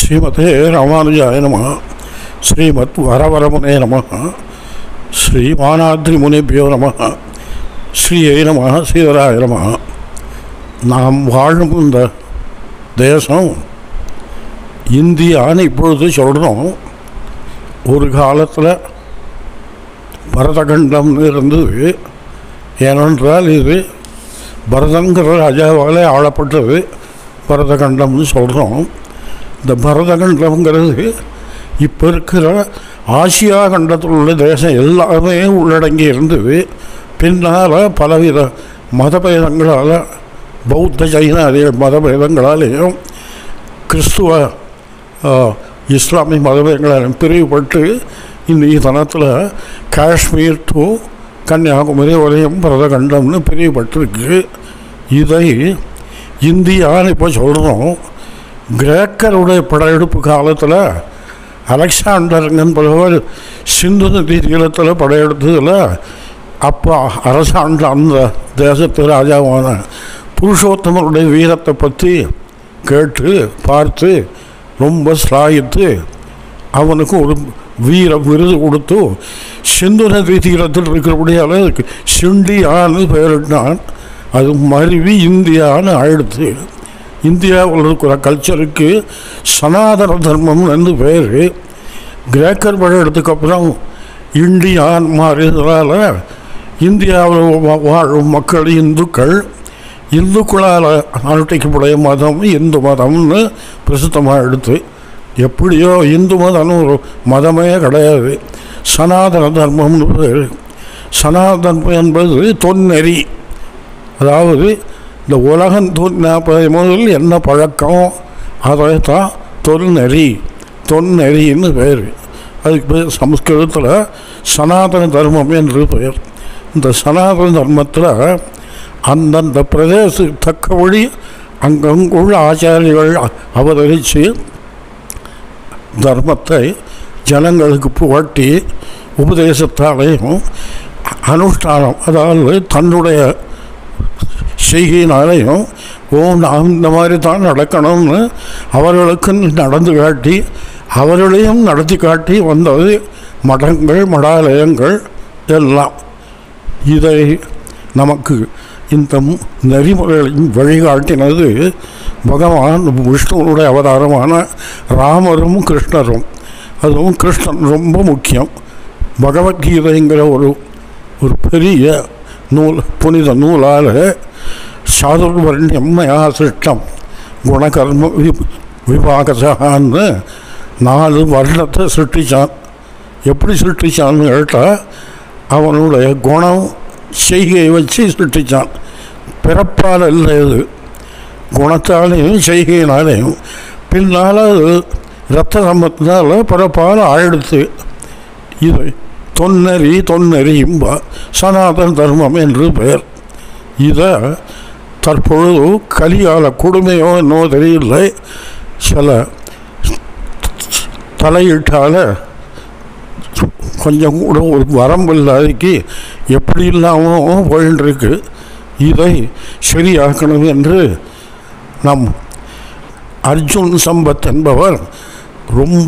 ஸ்ரீமதே ராமானுஜாய நம ஸ்ரீமத் வரவரமுனே நம ஸ்ரீமானாத்ரி முனிபியோ நம ஸ்ரீயை நம ஸ்ரீதராய நம நாம் வாழும் இந்த தேசம் இந்தியான்னு இப்பொழுது சொல்கிறோம் ஒரு காலத்தில் பரதகண்டம்னு இருந்தது ஏனென்றால் இது பரதங்கிற ராஜாவால் ஆளப்பட்டது பரதகண்டம்னு சொல்கிறோம் இந்த பரதகண்டம்ங்கிறது இப்போ இருக்கிற ஆசியா கண்டத்தில் உள்ள தேசம் எல்லாமே உள்ளடங்கி இருந்தது பின்னால் பலவித மதபேதங்களால் பௌத்த ஜைன அதே மதபேதங்களாலேயும் கிறிஸ்துவ ஆ, இஸ்லாமிய மதபேதங்களாலும் பிரிவுபட்டு இன்றைய தனத்தில் காஷ்மீர் டு கன்னியாகுமரி வரையும் பரதகண்டம்னு பிரிவுபட்டிருக்கு இதை இந்தியான்னு இப்போ சொல்கிறோம் கிரேக்கருடைய படையெடுப்பு காலத்தில் அலெக்சாண்டருங்க என்பவர் சிந்து நதி தீரத்தில் படையெடுத்ததில் அப்போ அரசாண்ட அந்த தேசத்து ராஜாவான புருஷோத்தமருடைய வீரத்தை பற்றி கேட்டு பார்த்து ரொம்ப ஸ்லாகித்து அவனுக்கு ஒரு வீர விருது கொடுத்து சிந்து நதி தீரத்தில் இருக்கிறபடியால் அதுக்கு சிண்டியான்னு பெயரிட்டான் அது மருவி இந்தியான்னு ஆயிடுத்து இந்தியாவில் இருக்கிற கல்ச்சருக்கு சனாதன தர்மம் என்று பேர் கிரேக்கர் பழையத்துக்கு அப்புறம் இந்தியான் மாறியதால் இந்தியாவில் வா- வாழும் மக்கள் இந்துக்கள் இந்துக்களால் அனுஷ்டிக்கப்படைய மதம் இந்து மதம்னு பிரசித்தமாக எடுத்து எப்படியோ இந்து மதம்னு ஒரு மதமே கிடையாது சனாதன தர்மம்னு பேர் சனாதனம் என்பது தொன்னெறி அதாவது இந்த உலகம் தோன்றின முதல் என்ன பழக்கம் அதை தான் தொல்நெறி தொன்னெறின்னு பேர் அதுக்கு பேர் சமஸ்கிருதத்தில் சனாதன தர்மம் என்று பெயர் இந்த சனாதன தர்மத்தில் அந்தந்த பிரதேசத்துக்கு தக்கபடி அங்கங்குள்ள ஆச்சாரியர்கள் அவதரித்து தர்மத்தை ஜனங்களுக்கு புகட்டி உபதேசத்தாலேயும் அனுஷ்டானம் அதாவது தன்னுடைய செய்கையினாலையும் ஓ நாம் இந்த மாதிரி தான் நடக்கணும்னு அவர்களுக்கு நடந்து காட்டி அவர்களையும் நடத்தி காட்டி வந்தது மடங்கள் மடாலயங்கள் எல்லாம் இதை நமக்கு இந்த மு- நெறிமுறைகளின் வழிகாட்டினது பகவான் விஷ்ணுவனுடைய அவதாரமான ராமரும் கிருஷ்ணரும் அதுவும் கிருஷ்ணன் ரொம்ப முக்கியம் பகவத்கீதைங்கிற ஒரு ஒரு பெரிய நூல் புனித நூலால் சாதுர்வர்ணியம் மயா சிருஷ்டம் குணகர்ம வி விபாகசான்னு நாலு வருடத்தை சிருஷ்டிச்சான் எப்படி சிருஷ்டிச்சான்னு கேட்டால் அவனுடைய குணம் செய்கையை வச்சு சிருஷ்டிச்சான் பிறப்பால் இல்லை இது குணத்தாலையும் செய்கையினாலையும் பின்னால் அது ரத்த சம்பத்தினால பிறப்பால் ஆயிடுத்து இது தொன்னறி தொன்னறியும்பா சனாதன தர்மம் என்று பெயர் இதை தற்பொழுது கலிகால கொடுமையோ என்னவோ தெரியல சில தலையீட்டால் கொஞ்சம் கூட ஒரு வரம்பு இல்லாதக்கு எப்படி இல்லாமல் போயின்னு இருக்கு இதை சரியாக்கணும் என்று நம் அர்ஜுன் சம்பத் என்பவர் ரொம்ப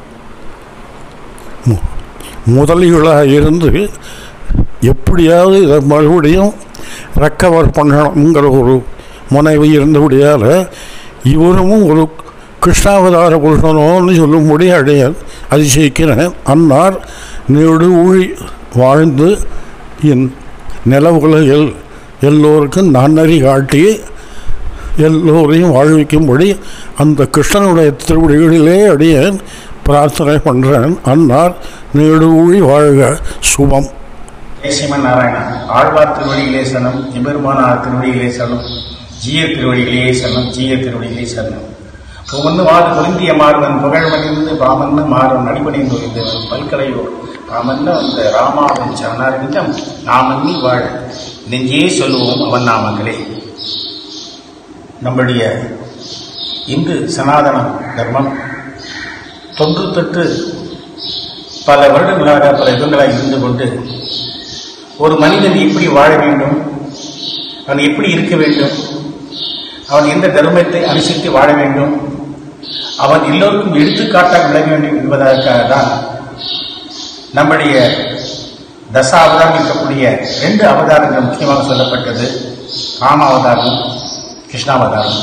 மு- முதலிகளாக இருந்து எப்படியாவது இதை மறுபடியும் ரெக்கவர் பண்ணணுங்கிற ஒரு முனைவு இருந்தபடியால் இவரும் ஒரு கிருஷ்ணாவதார புருஷனோன்னு சொல்லும்படி அடைய அதிசயிக்கிறேன் அன்னார் நீடு ஊழி வாழ்ந்து என் நில உலகில் எல்லோருக்கும் நன்னறி காட்டி எல்லோரையும் வாழ்விக்கும்படி அந்த கிருஷ்ணனுடைய திருவடிகளிலே அடியேன் பிரார்த்தனை பண்ணுறேன் அன்னார் நீடு ஊழி வாழ்க சுபம் ஜெயசிமன் நாராயணா ஆழ்வார் திருவடியிலே சனம் எம்பெருமானார் திருவடியிலே சனம் ஜீய திருவடிகளே சனம் ஜீய திருவடிகளே சனம் புகழ்ந்து வாது பொருந்திய மாறுவன் புகழ்மணிந்து பாமன்ன மாறுவன் அடிபணிந்து ஒழிந்தவன் பல்கலையோர் பாமன்ன அந்த ராமாவின் சரணாரவிந்தம் நாமன்னி வாழ நெஞ்சே சொல்லுவோம் அவன் நாமங்களே நம்முடைய இந்து சனாதன தர்மம் தொன்று தொட்டு பல வருடங்களாக பல யுகங்களாக இருந்து கொண்டு ஒரு மனிதன் எப்படி வாழ வேண்டும் அவன் எப்படி இருக்க வேண்டும் அவன் எந்த தர்மத்தை அனுசரித்து வாழ வேண்டும் அவன் எல்லோருக்கும் எடுத்துக்காட்டாக விளங்க வேண்டும் என்பதற்காக தான் நம்முடைய தச அவதாரம் இருக்கக்கூடிய ரெண்டு அவதாரங்கள் முக்கியமாக சொல்லப்பட்டது ராம அவதாரம் கிருஷ்ணாவதாரம்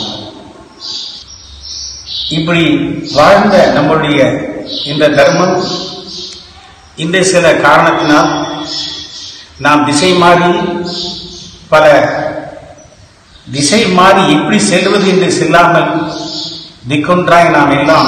இப்படி வாழ்ந்த நம்முடைய இந்த தர்மம் இந்த சில காரணத்தினால் நாம் திசை மாறி பல திசை மாறி எப்படி செல்வது என்று செல்லாமல் திக்கொன்றாய் நாம் எல்லாம்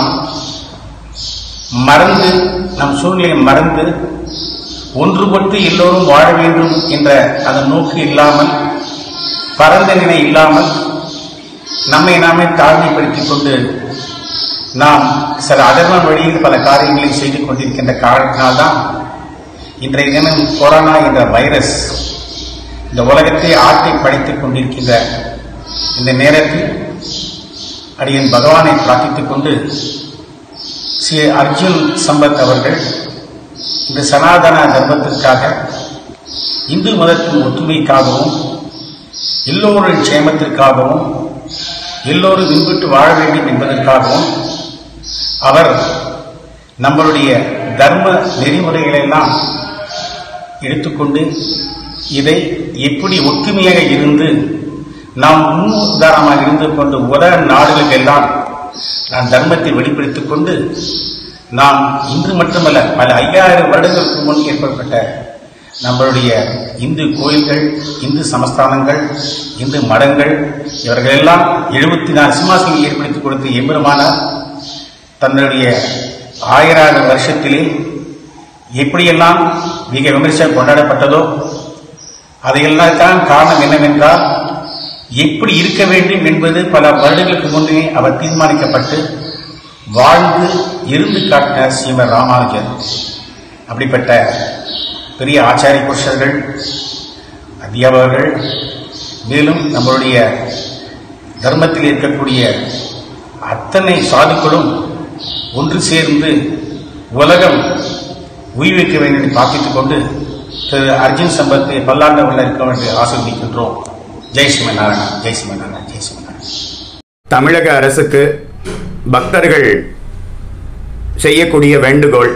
மறந்து நம் சூழ்நிலையை மறந்து ஒன்றுபட்டு எல்லோரும் வாழ வேண்டும் என்ற அதன் நோக்கு இல்லாமல் பரந்த நிலை இல்லாமல் நம்மை நாமே தாழ்மைப்படுத்திக் கொண்டு நாம் சில அதர்ம வழியில் பல காரியங்களை செய்து கொண்டிருக்கின்ற காரணத்தினால்தான் இன்றைய தினம் கொரோனா என்ற வைரஸ் இந்த உலகத்தை ஆட்டை படைத்துக் கொண்டிருக்கின்ற இந்த நேரத்தில் அடியன் பகவானை பிரார்த்தித்துக் கொண்டு ஸ்ரீ அர்ஜுன் சம்பத் அவர்கள் இந்த சனாதன தர்மத்திற்காக இந்து மதத்தின் ஒற்றுமைக்காகவும் எல்லோரின் க்ஷேமத்திற்காகவும் எல்லோரும் விண்பிட்டு வாழ வேண்டும் என்பதற்காகவும் அவர் நம்மளுடைய தர்ம நெறிமுறைகளெல்லாம் எடுத்துக்கொண்டு இதை எப்படி ஒற்றுமையாக இருந்து நாம் முன் உதாரணமாக இருந்து கொண்டு உலக நாடுகளுக்கெல்லாம் நாம் தர்மத்தை வெளிப்படுத்திக் கொண்டு நாம் இன்று மட்டுமல்ல பல ஐயாயிரம் வருடங்களுக்கு முன் ஏற்பட்ட நம்மளுடைய இந்து கோயில்கள் இந்து சமஸ்தானங்கள் இந்து மடங்கள் இவர்களெல்லாம் எழுபத்தி நாலு சிம்மாசனம் ஏற்படுத்தி கொடுத்த எம்பெருமானார் தன்னுடைய ஆயிரம் வருஷத்திலே எப்படியெல்லாம் மிக விமர்சனம் கொண்டாடப்பட்டதோ அதையெல்லாம் தான் காரணம் என்னவென்றால் எப்படி இருக்க வேண்டும் என்பது பல வருடங்களுக்கு முன்னே அவர் தீர்மானிக்கப்பட்டு வாழ்ந்து இருந்து காட்டின ஸ்ரீமர் ராமானுஜர் அப்படிப்பட்ட பெரிய ஆச்சாரிய புருஷர்கள் அத்தியாபகர்கள் மேலும் நம்மளுடைய தர்மத்தில் இருக்கக்கூடிய அத்தனை சாதுக்களும் ஒன்று சேர்ந்து உலகம் உயிர்விக்க வேண்டும் என்று பிரார்த்தித்துக் கொண்டு திரு அர்ஜுன் சம்பத்தை பல்லாண்டு உள்ள இருக்க வேண்டிய ஆசிர்வதிக்கின்றோம் ஜெய் சிவநாராயணா ஜெய் சிவநாராயணா ஜெய் சிவநாராயணா தமிழக அரசுக்கு பக்தர்கள் செய்யக்கூடிய வேண்டுகோள்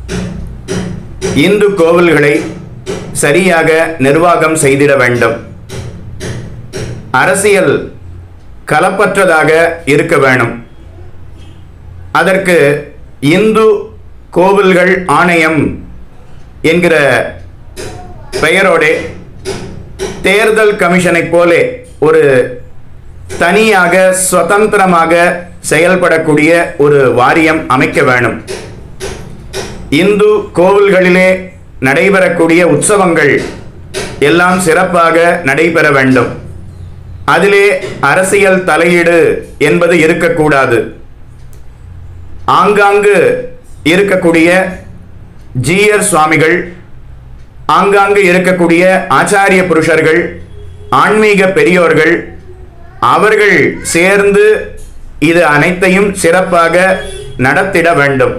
இந்து கோவில்களை சரியாக நிர்வாகம் செய்திட வேண்டும் அரசியல் கலப்பற்றதாக இருக்க வேணும் அதற்கு இந்து கோவில்கள் ஆணையம் என்கிற பெயரோடே தேர்தல் கமிஷனைப் போலே ஒரு தனியாக சுதந்திரமாக செயல்படக்கூடிய ஒரு வாரியம் அமைக்க வேணும் இந்து கோவில்களிலே நடைபெறக்கூடிய உற்சவங்கள் எல்லாம் சிறப்பாக நடைபெற வேண்டும் அதிலே அரசியல் தலையீடு என்பது இருக்கக்கூடாது ஆங்காங்கு இருக்கக்கூடிய ஜீயர் சுவாமிகள் ஆங்காங்கு இருக்கக்கூடிய ஆச்சாரிய புருஷர்கள் ஆன்மீக பெரியோர்கள் அவர்கள் சேர்ந்து இது அனைத்தையும் சிறப்பாக நடத்திட வேண்டும்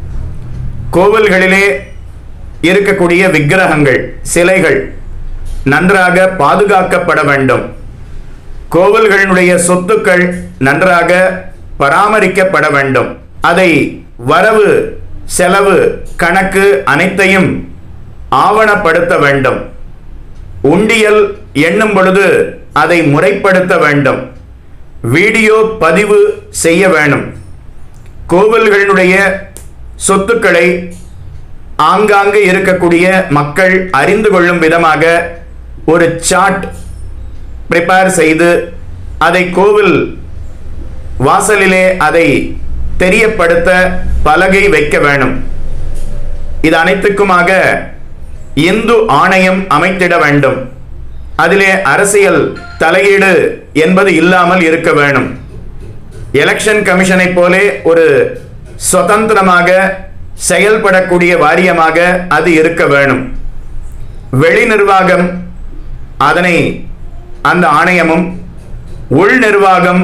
கோவில்களிலே இருக்கக்கூடிய விக்கிரகங்கள் சிலைகள் நன்றாக பாதுகாக்கப்பட வேண்டும் கோவில்களினுடைய சொத்துக்கள் நன்றாக பராமரிக்கப்பட வேண்டும் அதை வரவு செலவு கணக்கு அனைத்தையும் ஆவணப்படுத்த வேண்டும் உண்டியல் எண்ணும் பொழுது அதை முறைப்படுத்த வேண்டும் வீடியோ பதிவு செய்ய வேணும் கோவில்களினுடைய சொத்துக்களை ஆங்காங்கு இருக்கக்கூடிய மக்கள் அறிந்து கொள்ளும் விதமாக ஒரு சார்ட் ப்ரிப்பேர் செய்து அதை கோவில் வாசலிலே அதை தெரியப்படுத்த பலகை வைக்க வேணும் இது அனைத்துக்குமாக இந்து ஆணையம் அமைத்திட வேண்டும் அதிலே அரசியல் தலையீடு என்பது இல்லாமல் இருக்க வேணும் எலெக்ஷன் கமிஷனை போலே ஒரு சுதந்திரமாக செயல்படக்கூடிய வாரியமாக அது இருக்க வேணும் வெளி நிர்வாகம் அதனை அந்த ஆணையமும் உள் நிர்வாகம்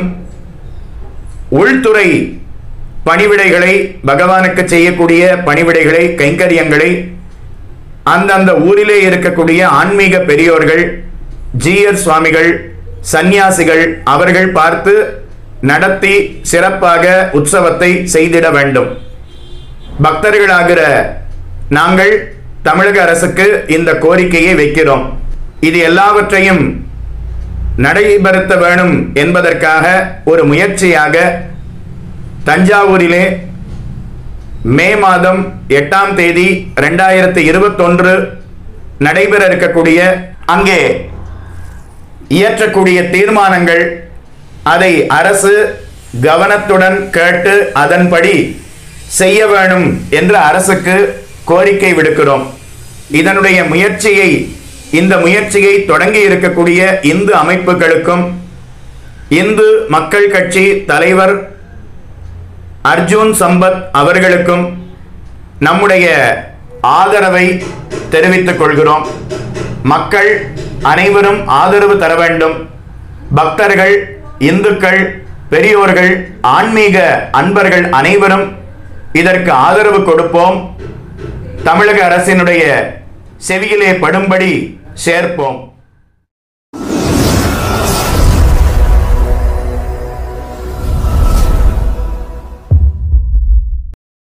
உள்துறை பணிவிடைகளை பகவானுக்கு செய்யக்கூடிய பணிவிடைகளை கைங்கரியங்களை அந்தந்த ஊரிலே இருக்கக்கூடிய ஆன்மீக பெரியோர்கள் ஜீயர் சுவாமிகள் சந்நியாசிகள் அவர்கள் பார்த்து நடத்தி சிறப்பாக உற்சவத்தை செய்திட வேண்டும் பக்தர்களாகிற நாங்கள் தமிழக அரசுக்கு இந்த கோரிக்கையை வைக்கிறோம் இது எல்லாவற்றையும் நடைபெறுத்த வேணும் என்பதற்காக ஒரு முயற்சியாக தஞ்சாவூரிலே மே மாதம் எட்டாம் தேதி ரெண்டாயிரத்தி இருபத்தொன்று நடைபெற இருக்கக்கூடிய அங்கே இயற்றக்கூடிய தீர்மானங்கள் அதை அரசு கவனத்துடன் கேட்டு அதன்படி செய்ய வேணும் என்று அரசுக்கு கோரிக்கை விடுக்கிறோம் இதனுடைய முயற்சியை இந்த முயற்சியை தொடங்கி இருக்கக்கூடிய இந்து அமைப்புகளுக்கும் இந்து மக்கள் கட்சி தலைவர் அர்ஜுன் சம்பத் அவர்களுக்கும் நம்முடைய ஆதரவை தெரிவித்துக் கொள்கிறோம் மக்கள் அனைவரும் ஆதரவு தர வேண்டும் பக்தர்கள் இந்துக்கள் பெரியோர்கள் ஆன்மீக அன்பர்கள் அனைவரும் இதற்கு ஆதரவு கொடுப்போம் தமிழக அரசினுடைய செவியிலே படும்படி சேர்ப்போம்